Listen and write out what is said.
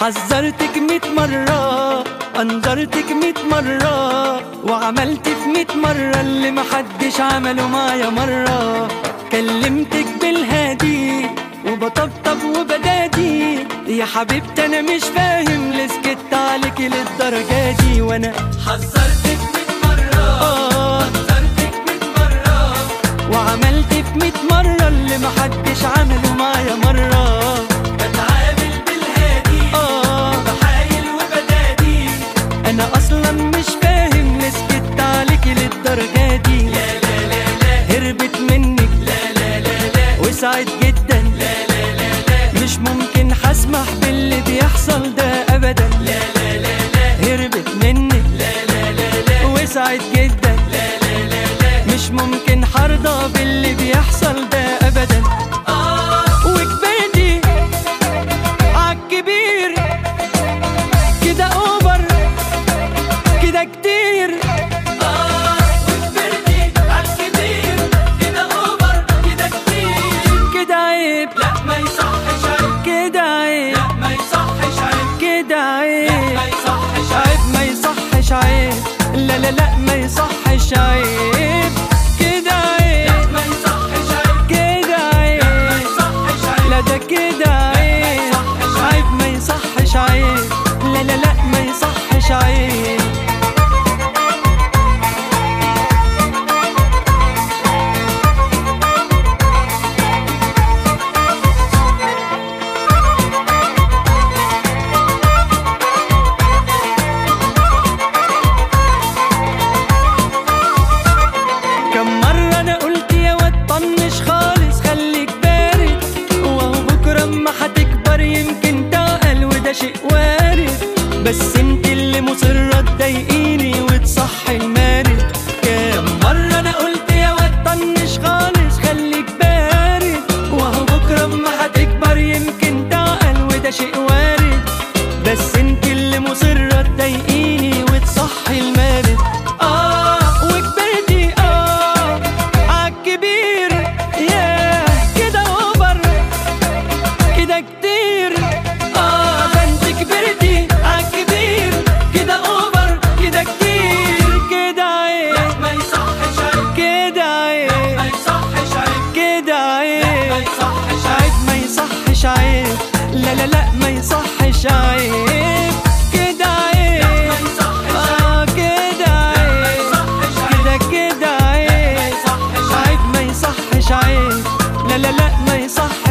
حذرتك ميت مرة أنذرتك ميت مرة وعملت في ميت مرة اللي محدش عمله معايا مرة كلمتك بالهادي وبطبطب وبدادي يا حبيبتي أنا مش فاهم ليه سكت عليك للدرجة دي وأنا حذرتك ميت مرة آه أنذرتك ميت مرة وعملت في ميت مرة اللي محدش عمله معايا مرة بتعامل بالهادي آه بحايل وبدادي أنا أصلا مش فاهم ليه سكت عليكي للدرجة دي لا لا لا لا هربت منك لا لا لا لا وسعت جدا لا لا لا لا مش ممكن هسمح باللي بيحصل ده أبدا لا لا لا لا هربت منك لا لا لا لا وسعت جدا لا لا لا لا مش ممكن هرضى باللي بيحصل ده أبدا آه وكبرتي عالكبير كده اوفر كده كتير آه وكبرتي عالكبير كده اوفر كده كتير كده عيب لا ما يصحش عيب كده عيب لا ما يصحش عيب كده عيب لا ما يصحش عيب ما يصحش عيب لا لا لا ما يصحش عيب كده عيب لا ما يصحش عيب كده عيب لا ما يصحش عيب لا ده كده عيب عيب ما يصحش عيب لا لا لا ما يصحش عيب كم مرة أنا قلت يا واد طنش خالص خليك بارد وهو بكرة أما هتكبر يمكن تعقل وده شيء وارد بس انت اللي مصرة تضايقيني وتصحي المارد كم مرة أنا قلت يا واد طنش خالص خليك بارد وهو بكرة أما هتكبر يمكن تعقل وده شيء وارد بس انت اللي مصرة تضايقيني وتصحي المارد اه وكبرتي اه عالكبير ياه كده اوفر كده كتير اه ده انت كبرتي عالكبير كده اوفر كده كتير كده عيب لا ما يصحش عيب كده عيب لا ما يصحش عيب كده عيب لا ما يصحش عيب ما يصحش عيب لا لا لا ما يصحش عيب كده عيب اه كده عيب كده كده عيب عيب ما يصحش عيب لا لا لا ما يصحش